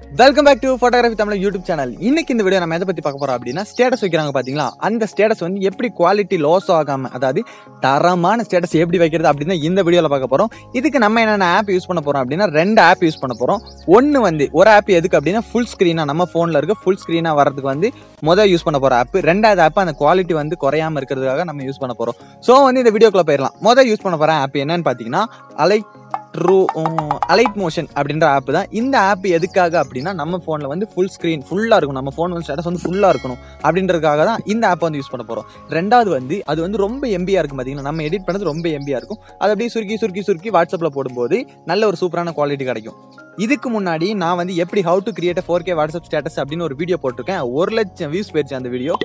welcome back to photography Tamil YouTube channel இன்னைக்கு இந்த video நம்ம எதை பத்தி பார்க்க போறோம் அப்படின்னா ஸ்டேட்டஸ் வைக்கிறாங்க பாத்தீங்களா அந்த ஸ்டேட்டஸ் வந்து எப்படி குவாலிட்டி லாஸ் ஆகாம அதாவது தரமான ஸ்டேட்டஸ் எப்படி வைக்கிறது அப்படின்னு இந்த வீடியோல பார்க்க போறோம் இதுக்கு நம்ம என்னென்ன ஆப் யூஸ் பண்ண போறோம் அப்படின்னா ரெண்டு ஆப் யூஸ் பண்ண போறோம் ஒன்னு வந்து ஒரு ஆப் எதுக்கு அப்படின்னா ஃபுல் ஸ்கிரீனா நம்ம போன்ல இருக்க ஃபுல் ஸ்கிரீனா வரதுக்கு வந்து முதல் யூஸ் பண்ண போற ஆப் ரெண்டாவது ஆப் அந்த குவாலிட்டி வந்து குறையாம இருக்கிறதுக்காக நம்ம யூஸ் பண்ண போறோம் ஸோ வந்து இந்த வீடியோக்குள்ள போயிடலாம் முதல் யூஸ் பண்ண போற ஆப் என்னன்னு பாத்தீங்கன்னா அலை ட்ரூ அலைட் மோஷன் அப்படின்ற ஆப் தான் இந்த ஆப் எதுக்காக அப்படின்னா நம்ம ஃபோனில் வந்து ஃபுல் ஸ்க்ரீன் ஃபுல்லாக இருக்கும் நம்ம ஃபோன் வந்து ஸ்டேட்டஸ் வந்து ஃபுல்லாக இருக்கணும் அப்படின்றதுக்காக தான் இந்த ஆப் வந்து யூஸ் பண்ண போகிறோம் ரெண்டாவது வந்து அது வந்து ரொம்ப எம்பியாக இருக்கும் பார்த்தீங்கன்னா நம்ம எடிட் பண்ணது ரொம்ப எம்பியாக இருக்கும் அது அப்படியே சுருக்கி சுருக்கி சுருக்கி வாட்ஸ்அப்பில் போடும்போது நல்ல ஒரு சூப்பரான குவாலிட்டி கிடைக்கும் இதுக்கு முன்னாடி நான் வந்து எப்படி how to create four K WhatsApp status அப்படின்னு ஒரு வீடியோ போட்டிருக்கேன் ஒரு லட்சம் வியூஸ் போயிடுச்சு அந்த வீடியோ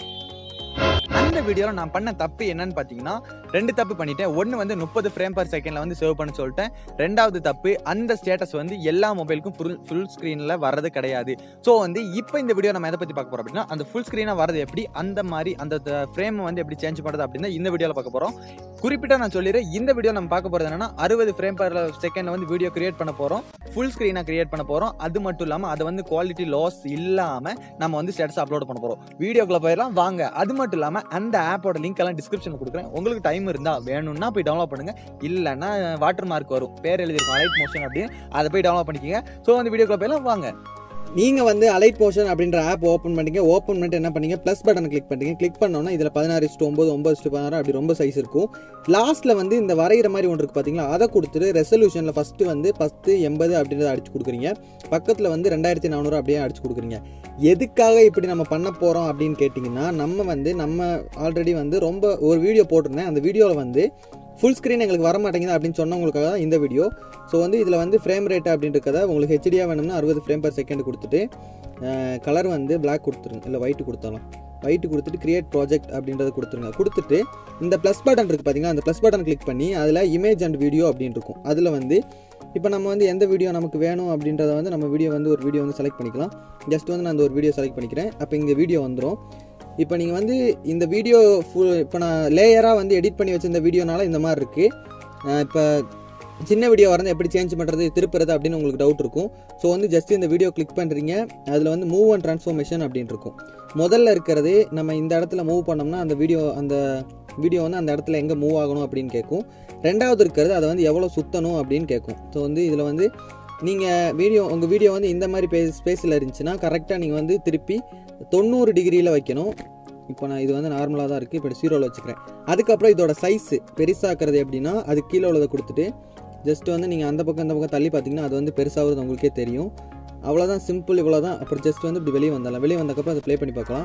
அந்த வீடியோவில் நான் பண்ண தப்பு என்னன்னு பார்த்தீங்கன்னா ரெண்டு தப்பு பண்ணிட்டேன் ஒன்று வந்து முப்பது ஃப்ரேம் பர் செகண்டில் வந்து சேவ் பண்ண சொல்லிட்டேன் ரெண்டாவது தப்பு அந்த ஸ்டேட்டஸ் வந்து எல்லா மொபைலுக்கும் ஃபுல் ஃபுல் ஸ்க்ரீனில் வரது கிடையாது ஸோ வந்து இப்போ இந்த வீடியோ நம்ம எதை பற்றி பார்க்க போகிறோம் அப்படின்னா அந்த ஃபுல் ஸ்க்ரீனாக வரது எப்படி அந்த மாதிரி அந்த ஃப்ரேமை வந்து எப்படி சேஞ்ச் பண்ணுறது அப்படின்னா இந்த வீடியோவில் பார்க்க போகிறோம் குறிப்பிட்ட நான் சொல்லிடுறேன் இந்த வீடியோ நம்ம பார்க்க போகிறது என்னன்னா அறுபது ஃப்ரேம் பர் செகண்டில் வந்து வீடியோ கிரியேட் பண்ண போகிறோம் ஃபுல் ஸ்க்ரீனாக கிரியேட் பண்ண போகிறோம் அது மட்டும் இல்லாமல் அதை வந்து குவாலிட்டி லாஸ் இல்லாமல் நம்ம வந்து ஸ்டேட்டஸ் அப்லோட் பண்ண போகிறோம் வீடியோக்குள்ள போயிடலாம் வாங்க அது மட்டும் இல்லாமல் அந்த ஆப்போட லிங்க் எல்லாம் டிஸ்கிரிப்ஷன் கொடுக்குறேன் உங்களுக்கு டைம் இருந்தால் வேணும்னா போய் டவுன்லோட் பண்ணுங்க இல்லைன்னா வாட்டர் மார்க் வரும் பேர் எழுதிருக்கும் அலைட் மோஷன் அப்படின்னு அதை போய் டவுன்லோட் பண்ணிக்கோங்க ஸோ அந்த வீடியோக்குள்ள போயிடலாம் வாங்க நீங்கள் வந்து அலைட் போர்ஷன் அப்படின்ற ஆப் ஓப்பன் பண்ணிங்க ஓப்பன் பண்ணிட்டு என்ன பண்ணீங்க ப்ளஸ் பட்டன் கிளிக் பண்ணுறீங்க கிளிக் பண்ணோன்னா இதில் பதினாறு இஸ்ட்டு ஒம்பது ஒம்பது இஸ்ட்டு பதினாறு அப்படி ரொம்ப சைஸ் இருக்கும் லாஸ்ட்டில் வந்து இந்த வரைகிற மாதிரி ஒன்று இருக்குது பார்த்தீங்களா அதை கொடுத்துட்டு ரெசல்யூஷனில் ஃபஸ்ட்டு வந்து பத்து எண்பது அப்படின்றத அடிச்சு கொடுக்குறீங்க பக்கத்தில் வந்து ரெண்டாயிரத்தி நானூறு அப்படியே அடிச்சு கொடுக்குறீங்க எதுக்காக இப்படி நம்ம பண்ண போகிறோம் அப்படின்னு கேட்டிங்கன்னா நம்ம வந்து நம்ம ஆல்ரெடி வந்து ரொம்ப ஒரு வீடியோ போட்டிருந்தேன் அந்த வீடியோவில் வந்து ஃபுல் ஸ்க்ரீன் எங்களுக்கு வர மாட்டேங்குது அப்படின்னு சொன்னவங்களுக்காக தான் இந்த வீடியோ ஸோ வந்து இதில் வந்து ஃப்ரேம் ரேட் அப்படின்றத உங்களுக்கு ஹெச்டியாக வேணும்னா அறுபது ஃப்ரேம் பர் செகண்ட் கொடுத்துட்டு கலர் வந்து பிளாக் கொடுத்துருங்க இல்லை ஒயிட் கொடுத்தாலும் ஒயிட் கொடுத்துட்டு கிரியேட் ப்ராஜெக்ட் அப்படின்றத கொடுத்துருங்க கொடுத்துட்டு இந்த ப்ளஸ் பட்டன் இருக்குது பார்த்தீங்கன்னா அந்த ப்ளஸ் பட்டன் கிளிக் பண்ணி அதில் இமேஜ் அண்ட் வீடியோ அப்படின்னு இருக்கும் அதில் வந்து இப்போ நம்ம வந்து எந்த வீடியோ நமக்கு வேணும் அப்படின்றத வந்து நம்ம வீடியோ வந்து ஒரு வீடியோ வந்து செலக்ட் பண்ணிக்கலாம் ஜஸ்ட் வந்து நான் அந்த ஒரு வீடியோ செலக்ட் பண்ணிக்கிறேன் அப்போ இங்கே வீடியோ வந்துடும் இப்போ நீங்கள் வந்து இந்த வீடியோ ஃபுல் இப்போ நான் லேயராக வந்து எடிட் பண்ணி வச்சிருந்த வீடியோனால இந்த மாதிரி இருக்குது இப்போ சின்ன வீடியோ வரது எப்படி சேஞ்ச் பண்ணுறது திருப்புறது அப்படின்னு உங்களுக்கு டவுட் இருக்கும் ஸோ வந்து ஜஸ்ட் இந்த வீடியோ கிளிக் பண்ணுறீங்க அதில் வந்து மூவ் அண்ட் ட்ரான்ஸ்ஃபார்மேஷன் அப்படின்னு இருக்கும் முதல்ல இருக்கிறது நம்ம இந்த இடத்துல மூவ் பண்ணோம்னா அந்த வீடியோ அந்த வீடியோ வந்து அந்த இடத்துல எங்கே மூவ் ஆகணும் அப்படின்னு கேட்கும் ரெண்டாவது இருக்கிறது அதை வந்து எவ்வளோ சுற்றணும் அப்படின்னு கேட்கும் ஸோ வந்து இதில் வந்து நீங்கள் வீடியோ உங்கள் வீடியோ வந்து இந்த மாதிரி பே ஸ்பேஸில் இருந்துச்சுன்னா கரெக்டாக நீங்கள் வந்து திருப்பி தொண்ணூறு டிகிரியில் வைக்கணும் இப்போ நான் இது வந்து நார்மலாக தான் இருக்குது இப்போ ஜீரோவில் வச்சுக்கிறேன் அதுக்கப்புறம் இதோட சைஸு பெருசாக்குறது எப்படின்னா அது கீழே உள்ளதை கொடுத்துட்டு ஜஸ்ட் வந்து நீங்கள் அந்த பக்கம் இந்த பக்கம் தள்ளி பார்த்தீங்கன்னா அது வந்து பெருசாகிறது உங்களுக்கே தெரியும் அவ்வளோதான் சிம்பிள் இவ்வளோ தான் அப்புறம் ஜஸ்ட் வந்து இப்படி வெளியே வந்தாலும் வெளியே வந்தக்கப்புறம் அதை ப்ளே பண்ணி பார்க்கலாம்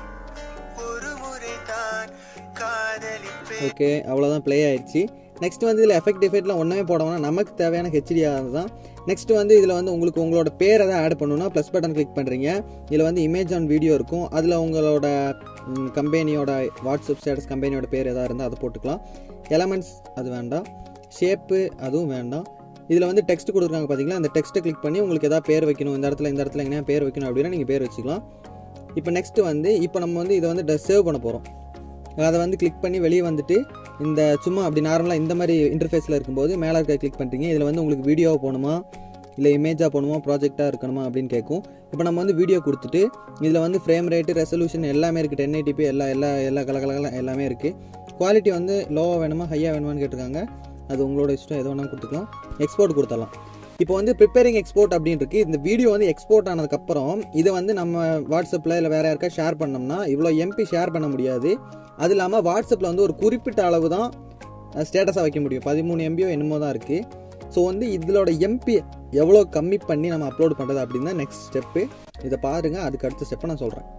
ஓகே அவ்வளோதான் ப்ளே ஆயிடுச்சு நெக்ஸ்ட் வந்து இதில் எஃபெக்ட் எஃபெக்ட்லாம் ஒன்றுமே போட வேணாம் நமக்கு தேவையான ஹெச்டியாக தான் நெக்ஸ்ட் வந்து இதில் வந்து உங்களுக்கு உங்களோட பேரை தான் ஆட் பண்ணணும்னா ப்ளஸ் பட்டன் கிளிக் பண்ணுறீங்க இதில் வந்து இமேஜ் ஆன் வீடியோ இருக்கும் அதில் உங்களோட கம்பெனியோட வாட்ஸ்அப் ஸ்டேட்டஸ் கம்பெனியோட பேர் எதாவது இருந்தால் அதை போட்டுக்கலாம் எலமெண்ட்ஸ் அது வேண்டாம் ஷேப்பு அதுவும் வேண்டாம் இதில் வந்து டெக்ஸ்ட் கொடுத்துருக்காங்க பார்த்தீங்களா அந்த டெக்ஸ்ட்டை கிளிக் பண்ணி உங்களுக்கு எதாவது பேர் வைக்கணும் இந்த இடத்துல இந்த இடத்துல எங்கேயா பேர் வைக்கணும் அப்படின்னா நீங்கள் பேர் வச்சுக்கலாம் இப்போ நெக்ஸ்ட்டு வந்து இப்போ நம்ம வந்து இதை வந்து சேவ் பண்ண போகிறோம் அதை வந்து கிளிக் பண்ணி வெளியே வந்துட்டு இந்த சும்மா அப்படி நார்மலாக இந்த மாதிரி இன்டர்ஃபேஸில் இருக்கும்போது மேலே இருக்க கிளிக் பண்ணுறீங்க இதில் வந்து உங்களுக்கு வீடியோவை போகணுமா இல்லை இமேஜாக போகணுமா ப்ராஜெக்டாக இருக்கணுமா அப்படின்னு கேட்கும் இப்போ நம்ம வந்து வீடியோ கொடுத்துட்டு இதில் வந்து ஃப்ரேம் ரேட்டு ரெசல்யூஷன் எல்லாமே இருக்குது டென் எயிட்டிபி எல்லா எல்லா எல்லா கலகலகலாம் எல்லாமே இருக்குது குவாலிட்டி வந்து லோவாக வேணுமா ஹையாக வேணுமான்னு கேட்டிருக்காங்க அது உங்களோட இஷ்டம் எது வேணாலும் கொடுத்துக்கலாம் எக்ஸ்போர்ட் கொடுத்துடலாம் இப்போ வந்து ப்ரிப்பேரிங் எக்ஸ்போர்ட் அப்படின்னு இருக்கு இந்த வீடியோ வந்து எக்ஸ்போர்ட் ஆனதுக்கப்புறம் இதை வந்து நம்ம வாட்ஸ்அப்பில் இல்லை வேறு யாருக்கா ஷேர் பண்ணோம்னா இவ்வளோ எம்பி ஷேர் பண்ண முடியாது அது இல்லாமல் வாட்ஸ்அப்பில் வந்து ஒரு குறிப்பிட்ட அளவு தான் ஸ்டேட்டஸாக வைக்க முடியும் பதிமூணு எம்பியோ என்னமோ தான் இருக்குது ஸோ வந்து இதோட எம்பி எவ்வளோ கம்மி பண்ணி நம்ம அப்லோட் பண்ணுறது அப்படின்னு தான் நெக்ஸ்ட் ஸ்டெப்பு இதை பாருங்கள் அதுக்கு அடுத்த ஸ்டெப்பை நான் சொல்கிறேன்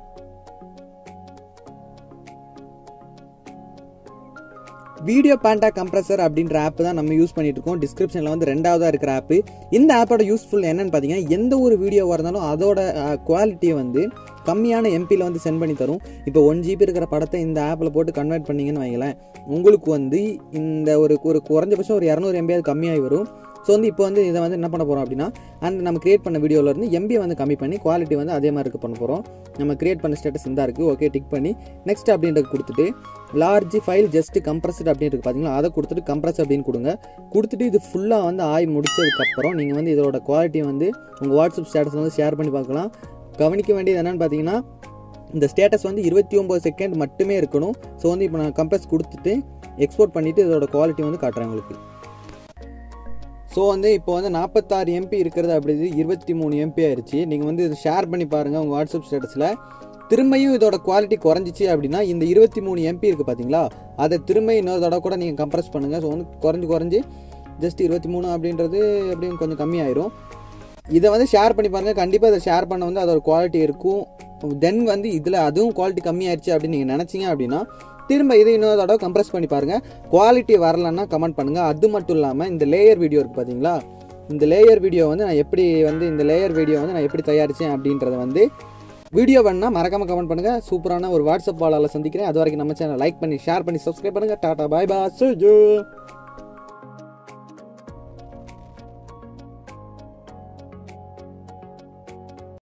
வீடியோ பேண்டா கம்ப்ரஸர் அப்படின்ற ஆப் தான் நம்ம யூஸ் பண்ணிட்டு இருக்கோம் டிஸ்கிரிப்ஷனில் வந்து ரெண்டாவதாக இருக்கிற ஆப் இந்த ஆப்போட யூஸ்ஃபுல் என்னன்னு பார்த்தீங்கன்னா எந்த ஒரு வீடியோவாக இருந்தாலும் அதோட குவாலிட்டியை வந்து கம்மியான எம்பியில் வந்து சென்ட் பண்ணி தரும் இப்போ ஒன் ஜிபி இருக்கிற படத்தை இந்த ஆப்பில் போட்டு கன்வெர்ட் பண்ணிங்கன்னு வைங்களேன் உங்களுக்கு வந்து இந்த ஒரு ஒரு குறைஞ்சபட்சம் ஒரு இரநூறு எம்பியாவது கம்மியாகி வரும் ஸோ வந்து இப்போ வந்து இதை வந்து என்ன பண்ண போகிறோம் அப்படின்னா அந்த நம்ம கிரியேட் பண்ண வீடியோவில் இருந்து எம்பியை வந்து கம்மி பண்ணி குவாலிட்டி வந்து அதே மாதிரி இருக்க பண்ண போகிறோம் நம்ம கிரியேட் பண்ண ஸ்டேட்டஸ் இந்த இருக்குது ஓகே டிக் பண்ணி நெக்ஸ்ட் அப்படின்றது கொடுத்துட்டு லார்ஜ் ஃபைல் ஜஸ்ட் கம்ப்ரஸ்ட் அப்படின்னு இருக்கு பார்த்தீங்களா அதை கொடுத்துட்டு கம்ப்ரஸ் அப்படின்னு கொடுங்க கொடுத்துட்டு இது ஃபுல்லாக வந்து ஆய் முடிச்சதுக்கப்புறம் நீங்கள் வந்து இதோட குவாலிட்டி வந்து உங்கள் வாட்ஸ்அப் ஸ்டேட்டஸ் வந்து ஷேர் பண்ணி பார்க்கலாம் கவனிக்க வேண்டியது என்னென்னு பார்த்தீங்கன்னா இந்த ஸ்டேட்டஸ் வந்து இருபத்தி ஒம்பது செகண்ட் மட்டுமே இருக்கணும் ஸோ வந்து இப்போ நான் கம்ப்ரஸ் கொடுத்துட்டு எக்ஸ்போர்ட் பண்ணிவிட்டு இதோட குவாலிட்டி வந்து காட்டுறேன் உங்களுக்கு ஸோ வந்து இப்போ வந்து நாற்பத்தாறு எம்பி இருக்கிறது அப்படி இது இருபத்தி மூணு எம்பி ஆயிடுச்சு நீங்கள் வந்து இதை ஷேர் பண்ணி பாருங்கள் உங்கள் வாட்ஸ்அப் ஸ்டேட்டஸில் திரும்பியும் இதோட குவாலிட்டி குறைஞ்சிச்சு அப்படின்னா இந்த இருபத்தி மூணு எம்பி இருக்குது பார்த்தீங்களா அதை திரும்ப இன்னொரு தடவை கூட நீங்கள் கம்ப்ரஸ் பண்ணுங்கள் ஸோ வந்து குறைஞ்சி குறைஞ்சி ஜஸ்ட் இருபத்தி மூணு அப்படின்றது எப்படியும் கொஞ்சம் கம்மியாயிரும் இதை வந்து ஷேர் பண்ணி பாருங்கள் கண்டிப்பாக இதை ஷேர் பண்ண வந்து அதோட குவாலிட்டி இருக்கும் தென் வந்து இதில் அதுவும் குவாலிட்டி கம்மியாயிருச்சு அப்படின்னு நீங்கள் நினச்சிங்க அப்படின்னா திரும்ப இதை இன்னொரு தடவை கம்ப்ரஸ் பண்ணி பாருங்கள் குவாலிட்டி வரலன்னா கமெண்ட் பண்ணுங்கள் அது மட்டும் இல்லாமல் இந்த லேயர் வீடியோ இருக்குது பார்த்தீங்களா இந்த லேயர் வீடியோ வந்து நான் எப்படி வந்து இந்த லேயர் வீடியோ வந்து நான் எப்படி தயாரித்தேன் அப்படின்றத வந்து வீடியோ வேணால் மறக்காமல் கமெண்ட் பண்ணுங்கள் சூப்பரான ஒரு வாட்ஸ்அப் வாலால் சந்திக்கிறேன் அது வரைக்கும் நம்ம சேனல் லைக் பண்ணி ஷேர் பண்ணி சப்ஸ்கிரைப் பண்ணுங்கள் டாடா பாய் பா சுஜு